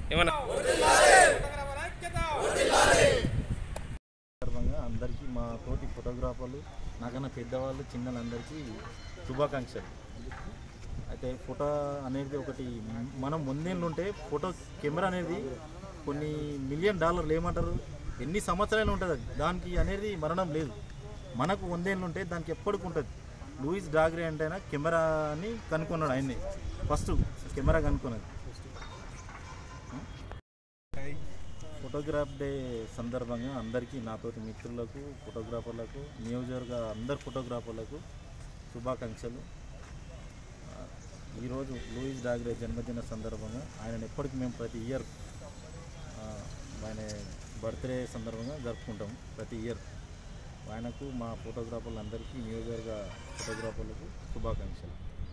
ఏమన్నా సందర్భంగా అందరికీ మా తోటి ఫోటోగ్రాఫర్లు నాకన్నా పెద్దవాళ్ళు చిన్నలందరికీ శుభాకాంక్షలు అయితే ఫోటో అనేది ఒకటి మనం ముందేళ్ళు ఉంటే ఫోటో కెమెరా అనేది కొన్ని మిలియన్ డాలర్లు ఏమంటారు ఎన్ని సంవత్సరాలు ఉంటుంది అది. దానికి అనేది మరణం లేదు మనకు వందేళ్ళు ఉంటే దానికి ఎప్పటికి ఉంటుంది లూయిస్ డాగ్రే అంటే ఆయన కెమెరాని కనుక్కున్నాడు ఆయన్ని ఫస్ట్ కెమెరా కనుక్కున్నది ఫోటోగ్రాఫ్ డే సందర్భంగా అందరికీ నాతోటి మిత్రులకు ఫోటోగ్రాఫర్లకు నియోజకవర్గ అందరు ఫోటోగ్రాఫర్లకు శుభాకాంక్షలు ఆ, ఈరోజు లూయిస్ డాగ్రే జన్మదిన సందర్భంగా ఆయన ఎప్పటికీ మేము ప్రతి ఇయర్ ఆయన బర్త్డే సందర్భంగా జరుపుకుంటాం ప్రతి ఇయర్ ఆయనకు మా ఫోటోగ్రాఫర్లు అందరికీ నియోజకవర్గ ఫోటోగ్రాఫర్లకు శుభాకాంక్షలు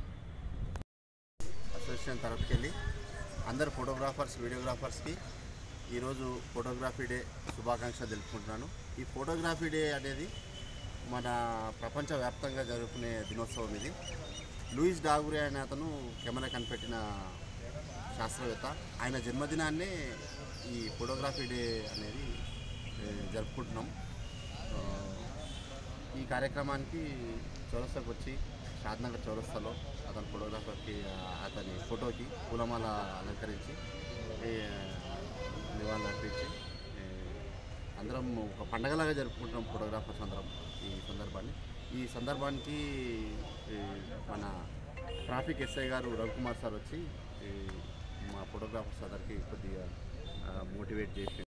అసోసియేషన్ తరఫుకి వెళ్ళి అందరు ఫోటోగ్రాఫర్స్ వీడియోగ్రాఫర్స్కి ఈరోజు ఫోటోగ్రఫీ డే శుభాకాంక్షలు తెలుపుకుంటున్నాను ఈ ఫోటోగ్రఫీ డే అనేది మన ప్రపంచవ్యాప్తంగా జరుపుకునే దినోత్సవం ఇది లూయిస్ డాగురే అనే అతను కెమెరా కనిపెట్టిన శాస్త్రవేత్త ఆయన జన్మదినాన్నే ఈ ఫోటోగ్రఫీ డే అనేది ఏ, జరుపుకుంటున్నాం ఆ, ఈ కార్యక్రమానికి చౌరస్తాకు వచ్చి షాద్నగర్ చౌరస్తాలో అతని ఫోటోగ్రాఫర్కి ఆ, అతని ఫోటోకి పూలమాల అలంకరించి ఏ, నివాళులు అర్పించి ఏ, అందరం ఒక పండగలాగా జరుపుకుంటున్నాం ఫోటోగ్రాఫర్స్ అందరం ఈ సందర్భాన్ని ఈ సందర్భానికి ఈ, మన ట్రాఫిక్ ఎస్ఐ గారు రవికుమార్ సార్ వచ్చి ఈ, మా ఫోటోగ్రాఫర్స్ అందరికీ కొద్దిగా మోటివేట్ చేసి